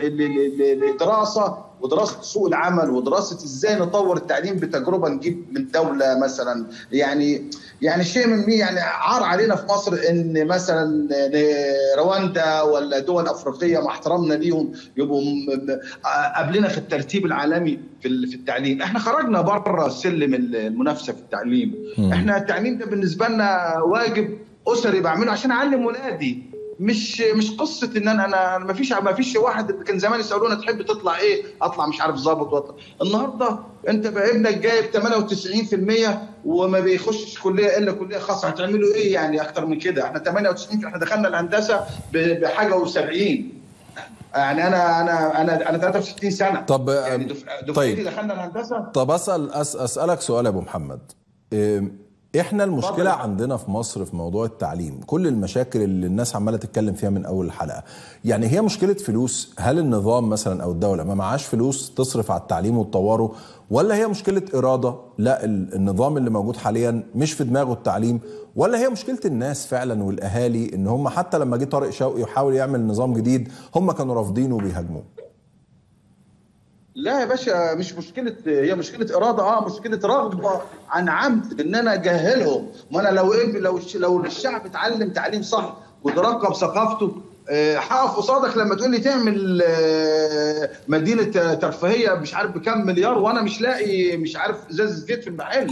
دراسه ودراسه سوق العمل ودراسه ازاي نطور التعليم بتجربه نجيب من دوله مثلا يعني يعني شيء من مين يعني عار علينا في مصر ان مثلا رواندا ولا دول افريقيه مع احترامنا ليهم يبقوا قبلنا في الترتيب العالمي في في التعليم احنا خرجنا بره سلم المنافسه في التعليم م. احنا التعليم ده بالنسبه لنا واجب اسري بعمله عشان اعلم ولادي مش مش قصه ان انا انا ما فيش ما فيش واحد كان زمان يسالونا تحب تطلع ايه؟ اطلع مش عارف ظابط واطلع النهارده انت بقى ابنك جايب 98% وما بيخشش كليه الا كليه خاصه هتعملوا ايه يعني اكتر من كده؟ احنا 98 احنا دخلنا الهندسه بحاجه و70 يعني انا انا انا انا 63 سنه طب يعني دفعتي طيب دخلنا الهندسه طب اسال أس اسالك سؤال يا ابو محمد إيه احنا المشكله عندنا في مصر في موضوع التعليم كل المشاكل اللي الناس عماله تتكلم فيها من اول الحلقه يعني هي مشكله فلوس هل النظام مثلا او الدوله ما معاش فلوس تصرف على التعليم وتطوره ولا هي مشكله اراده لا النظام اللي موجود حاليا مش في دماغه التعليم ولا هي مشكله الناس فعلا والاهالي ان هم حتى لما جه طارق شوقي يحاول يعمل نظام جديد هم كانوا رافضينه وبيهاجموه لا يا باشا مش مشكله هي مشكله اراده اه مشكله رغبه عن عمد ان انا اجهلهم ما انا لو إيه لو لو الشعب اتعلم تعليم صح وترقب ثقافته هقف قصادك لما تقول لي تعمل مدينه ترفيهيه مش عارف بكام مليار وانا مش لاقي مش عارف ازاز زيت في المحل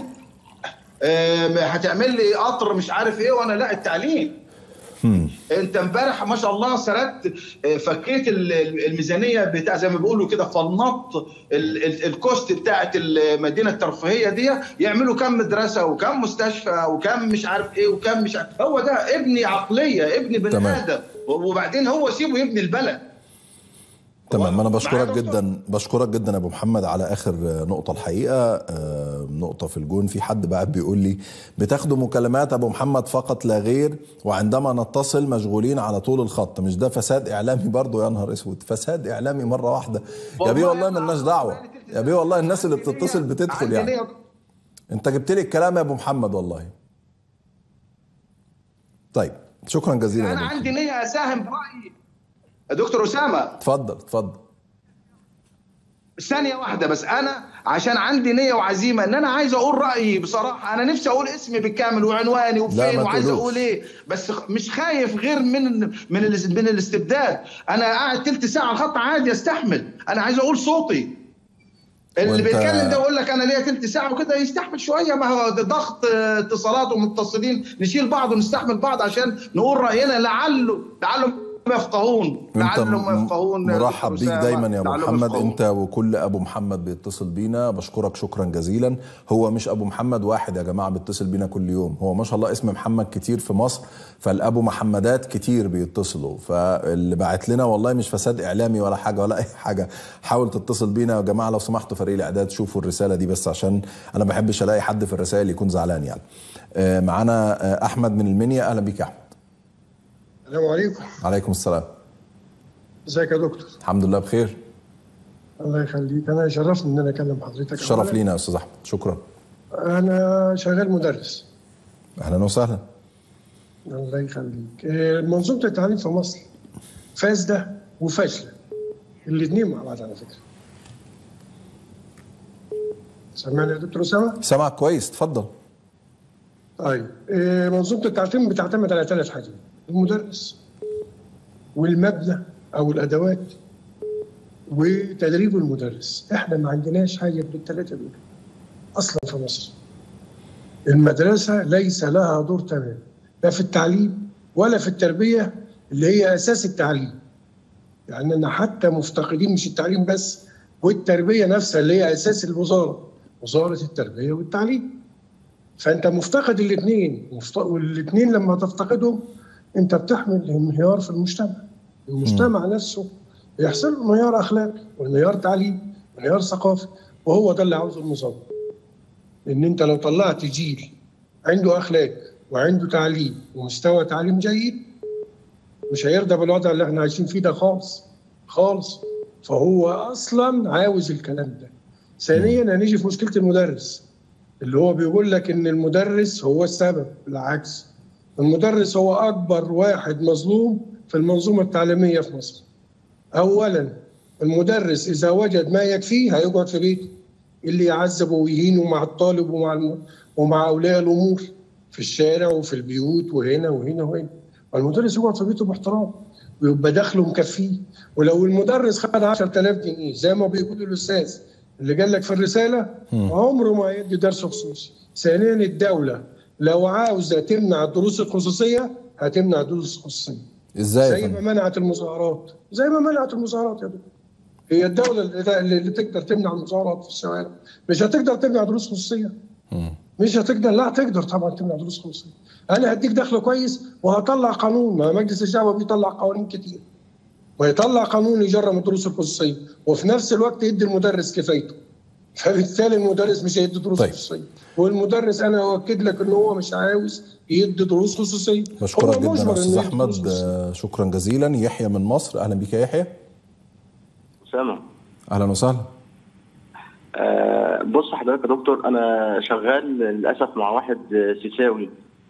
هتعمل لي قطر مش عارف ايه وانا لا التعليم انت امبارح ما شاء الله سردت فكيت الميزانيه بتاع زي ما بيقولوا كده فنط الكوست بتاعت المدينه الترفيهيه دي يعملوا كم مدرسه وكم مستشفى وكم مش عارف ايه وكم مش عارف هو ده ابني عقليه ابني بني ادم وبعدين هو سيبه يبني البلد تمام انا بشكرك جدا بشكرك جدا يا ابو محمد على اخر نقطه الحقيقه نقطه في الجون في حد بقى بيقول لي بتاخدوا مكالمات ابو محمد فقط لا غير وعندما نتصل مشغولين على طول الخط مش ده فساد اعلامي برضه يا نهار اسود فساد اعلامي مره واحده يا بيه والله مالناش دعوه يا بيه والله الناس اللي بتتصل بتدخل يعني انت جبت لي الكلام يا ابو محمد والله طيب شكرا جزيلا انا عندي نيه اساهم برايي دكتور اسامه اتفضل اتفضل ثانية واحدة بس أنا عشان عندي نية وعزيمة إن أنا عايز أقول رأيي بصراحة أنا نفسي أقول اسمي بالكامل وعنواني لا، وفين ما وعايز تقولوش. أقول إيه بس خ- مش خايف غير من من الاس- من الاستبداد أنا قاعد تلت ساعة على الخط عادي أستحمل أنا عايز أقول صوتي اللي وأنت- بيتكلم ده يقول لك انا ليا تلت ساعه وكده يستحمل شويه ما هو ده ضغط آه، اتصالات ومتصلين نشيل بعض ونستحمل بعض عشان نقول راينا لعله لعلهم يفقهون انت لعلهم يفقهون يا مرحب دكتور بيك أسامة، دايما يا ابو لعلهم محمد يفقهون. انت وكل ابو محمد بيتصل بينا بشكرك شكرا جزيلا هو مش ابو محمد واحد يا جماعه بيتصل بينا كل يوم هو ما شاء الله اسم محمد كتير في مصر فالابو محمدات كتير بيتصلوا فاللي باعت لنا والله مش فساد اعلامي ولا حاجه ولا اي حاجه حاول تتصل بينا يا جماعه لو سمحتوا فريق الاعداد شوفوا الرساله دي بس عشان انا ما بحبش الاقي حد في الرسائل يكون زعلان يعني آه، معانا آه، احمد من المنيا اهلا بيك يا احمد السلام عليكم عليكم السلام ازيك يا دكتور الحمد لله بخير الله يخليك انا شرفني ان انا اكلم حضرتك الشرف أولاً، لينا يا استاذ احمد شكرا انا شغال مدرس اهلا وسهلا الله يخليك آه، منظومه التعليم في مصر فاسده وفاشله الاثنين مع بعض على فكره سمعني يا دكتور اسامه سامعك كويس اتفضل طيب آه، منظومه التعليم بتعتمد على ثلاث حاجات المدرس والمبنى او الادوات وتدريب المدرس احنا ما عندناش حاجه من الثلاثه دول اصلا في مصر المدرسه ليس لها دور تمام لا في التعليم ولا في التربيه اللي هي اساس التعليم يعني انا حتى مفتقدين مش التعليم بس والتربيه نفسها اللي هي اساس الوزاره وزاره التربيه والتعليم فانت مفتقد الاثنين والاثنين لما تفتقدهم انت بتحمل انهيار في المجتمع المجتمع نفسه بيحصل له انهيار اخلاقي وانهيار تعليم وانهيار ثقافي وهو ده اللي عاوزه النظام ان انت لو طلعت جيل عنده اخلاق وعنده تعليم ومستوى تعليم جيد مش هيرضى بالوضع اللي احنا عايشين فيه ده خالص خالص فهو اصلا عاوز الكلام ده ثانيا هنيجي في مشكله المدرس اللي هو بيقول لك ان المدرس هو السبب بالعكس المدرس هو اكبر واحد مظلوم في المنظومه التعليميه في مصر اولا المدرس اذا وجد ما يكفيه هيقعد في بيته اللي يعذبه ويهينه مع الطالب ومع الم... ومع اولياء الامور في الشارع وفي البيوت وهنا وهنا وهنا والمدرس يقعد في بيته باحترام ويبقى دخله مكفيه ولو المدرس خد 10000 جنيه زي ما بيقول الاستاذ اللي قال لك في الرساله عمره ما هيدي درس خصوصي ثانيا الدوله لو عاوزه تمنع الدروس الخصوصيه هتمنع الدروس الخصوصيه ازاي يا زي فندم؟ ما منعت المظاهرات زي ما منعت المظاهرات يا دكتور هي الدوله اللي, اللي اللي تقدر تمنع المظاهرات في الشوارع مش هتقدر تمنع دروس خصوصيه مش هتقدر لا تقدر طبعا تمنع دروس خصوصيه انا هديك دخل كويس وهطلع قانون ما مجلس الشعب بيطلع قوانين كتير ويطلع قانون يجرم الدروس الخصوصيه وفي نفس الوقت يدي المدرس كفايته فبالتالي المدرس مش هيدي دروس طيب. خصوصيه والمدرس انا اؤكد لك ان هو مش عاوز يدي دروس خصوصيه بشكرك هو جدا مجبر يا إنه استاذ يدي احمد دروس خصوصية. آه، شكرا جزيلا يحيى من مصر اهلا بك يا يحيى سامع اهلا وسهلا آه بص حضرتك يا دكتور انا شغال للاسف مع واحد آه، سيساوي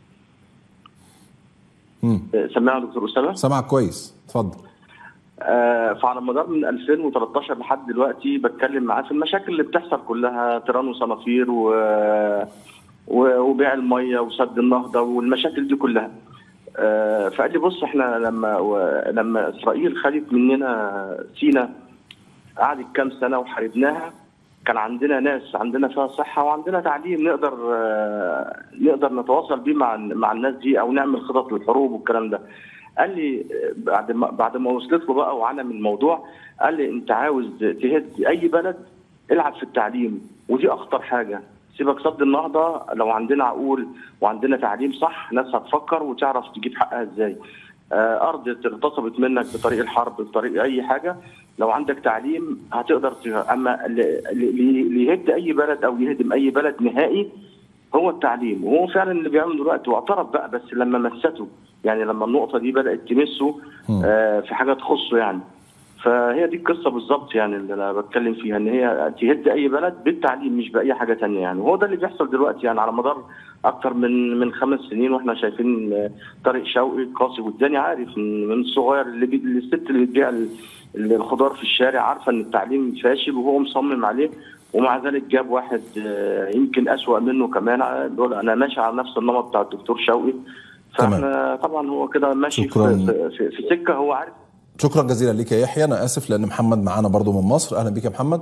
مم. آه، سمعني يا دكتور اسامه سامعك كويس اتفضل آه، فعلى مدار من 2013 لحد دلوقتي بتكلم معاه في المشاكل اللي بتحصل كلها تيران وصنافير و... و... وبيع الميه وسد النهضه والمشاكل دي كلها. آه، فقال لي بص احنا لما و... لما اسرائيل خدت مننا سينا قعدت كام سنه وحاربناها كان عندنا ناس عندنا فيها صحه وعندنا تعليم نقدر آه، نقدر نتواصل بيه مع مع الناس دي او نعمل خطط للحروب والكلام ده. قال لي آه، بعد ما بعد ما وصلت له بقى وعلم الموضوع قال لي انت عاوز تهد اي بلد العب في التعليم ودي اخطر حاجه سيبك صد النهضه لو عندنا عقول وعندنا تعليم صح ناس هتفكر وتعرف تجيب حقها ازاي آه، ارض اغتصبت منك بطريق الحرب بطريق اي حاجه لو عندك تعليم هتقدر ت... اما اللي اللي- اللي يهد اي بلد او يهدم اي بلد نهائي هو التعليم وهو فعلا اللي بيعمله دلوقتي واعترف بقى بس لما مسته يعني لما النقطه دي بدات تمسه آه في حاجه تخصه يعني فهي دي القصه بالظبط يعني اللي انا بتكلم فيها ان هي تهد اي بلد بالتعليم مش باي حاجه تانية يعني وهو ده اللي بيحصل دلوقتي يعني على مدار اكتر من من خمس سنين واحنا شايفين آه، طارق شوقي قاسي والداني عارف من من الصغير اللي بي... اللي الست اللي بتبيع ال- الخضار في الشارع عارفه ان التعليم فاشل وهو مصمم عليه ومع ذلك جاب واحد آه، يمكن اسوأ منه كمان آه، بيقول انا ماشي على نفس النمط بتاع الدكتور شوقي فاحنا طبعا هو كده ماشي شكراً. في, في, في, في سكه هو عارف شكرا جزيلا ليك يا يحيى انا اسف لان محمد معانا برضو من مصر اهلا بيك يا محمد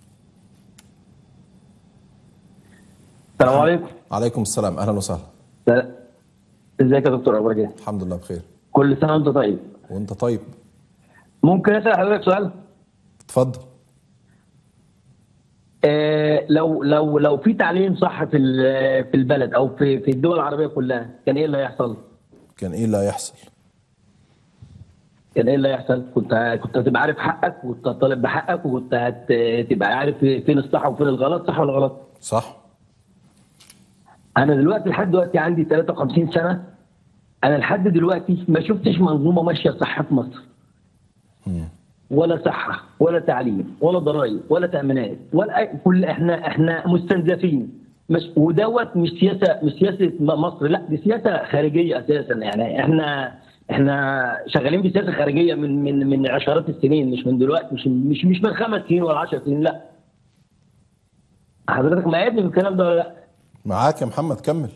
السلام عليكم عليكم السلام اهلا وسهلا ازيك يا دكتور اخبارك ايه؟ الحمد لله بخير كل سنه وانت طيب وانت طيب ممكن اسال حضرتك سؤال؟ اتفضل آه لو لو لو في تعليم صح في ال- في البلد او في في الدول العربيه كلها كان ايه اللي هيحصل؟ كان ايه اللي هيحصل كان ايه اللي هيحصل؟ كنت كنت هتبقى عارف حقك وكنت هتطالب بحقك وكنت هتبقى عارف فين الصح وفين الغلط صح ولا غلط؟ صح انا دلوقتي لحد دلوقتي عندي 53 سنه انا لحد دلوقتي ما شفتش منظومه ماشيه صح في مصر ولا صحه ولا تعليم ولا ضرائب ولا تامينات ولا أي- كل احنا احنا مستنزفين مش ودوت مش سياسه مش سياسه م- مصر لا دي سياسه خارجيه اساسا يعني احنا احنا شغالين بسياسه خارجيه من من من عشرات السنين مش من دلوقتي مش مش مش من خمس سنين ولا 10 سنين لا حضرتك معايا في الكلام ده ولا لا؟ معاك يا محمد كمل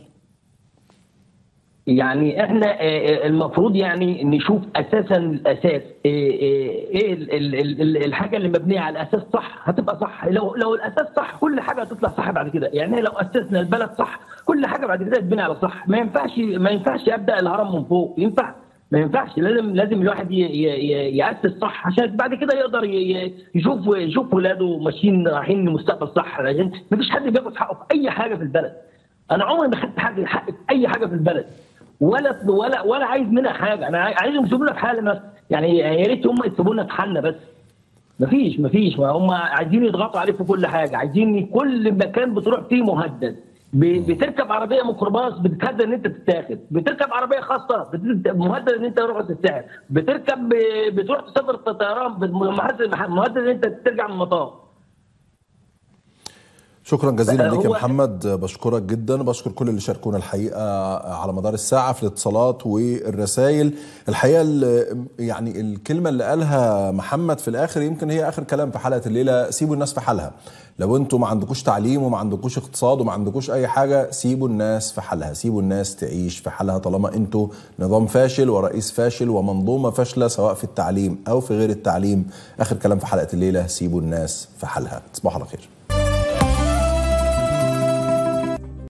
يعني احنا آه، آه، المفروض يعني نشوف اساسا الاساس آه، آه، ايه ال- ال- ال- ال- الحاجه اللي مبنيه على اساس صح هتبقى صح لو لو الاساس صح كل حاجه هتطلع صح بعد كده يعني لو اسسنا البلد صح كل حاجه بعد كده تتبني على صح ما ينفعش ما ينفعش ابدا الهرم من فوق ينفع ما ينفعش لازم لازم الواحد ي- ي- ي- ياسس صح عشان بعد كده يقدر ي- ي- يشوف يشوف ولاده ماشيين رايحين لمستقبل صح عشان ما فيش حد بياخد حقه في اي حاجه في البلد انا عمري ما خدت حق حق في اي حاجه في البلد ولا ولا ولا عايز منها حاجه انا عاي- عايزهم يسيبونا في حالنا يعني يا ريت هم يسيبونا في حالنا بس مفيش مفيش ما هم عايزين يضغطوا عليك في كل حاجه عايزين كل مكان بتروح فيه مهدد ب- بتركب عربيه ميكروباص بتتهدد ان انت تتاخد بتركب عربيه خاصه بت- مهدد ان انت تروح تتسحب بتركب ب- بتروح تسافر في طيران بت- مهدد مهدد ان انت ترجع من المطار شكرا جزيلا ليك يا هو- محمد بشكرك جدا بشكر كل اللي شاركونا الحقيقه على مدار الساعه في الاتصالات والرسائل الحقيقه ال- يعني الكلمه اللي قالها محمد في الاخر يمكن هي اخر كلام في حلقه الليله سيبوا الناس في حالها لو انتوا ما عندكوش تعليم وما عندكوش اقتصاد وما عندكوش اي حاجه سيبوا الناس في حالها سيبوا الناس تعيش في حالها طالما انتوا نظام فاشل ورئيس فاشل ومنظومه فاشله سواء في التعليم او في غير التعليم اخر كلام في حلقه الليله سيبوا الناس في حالها تصبحوا على خير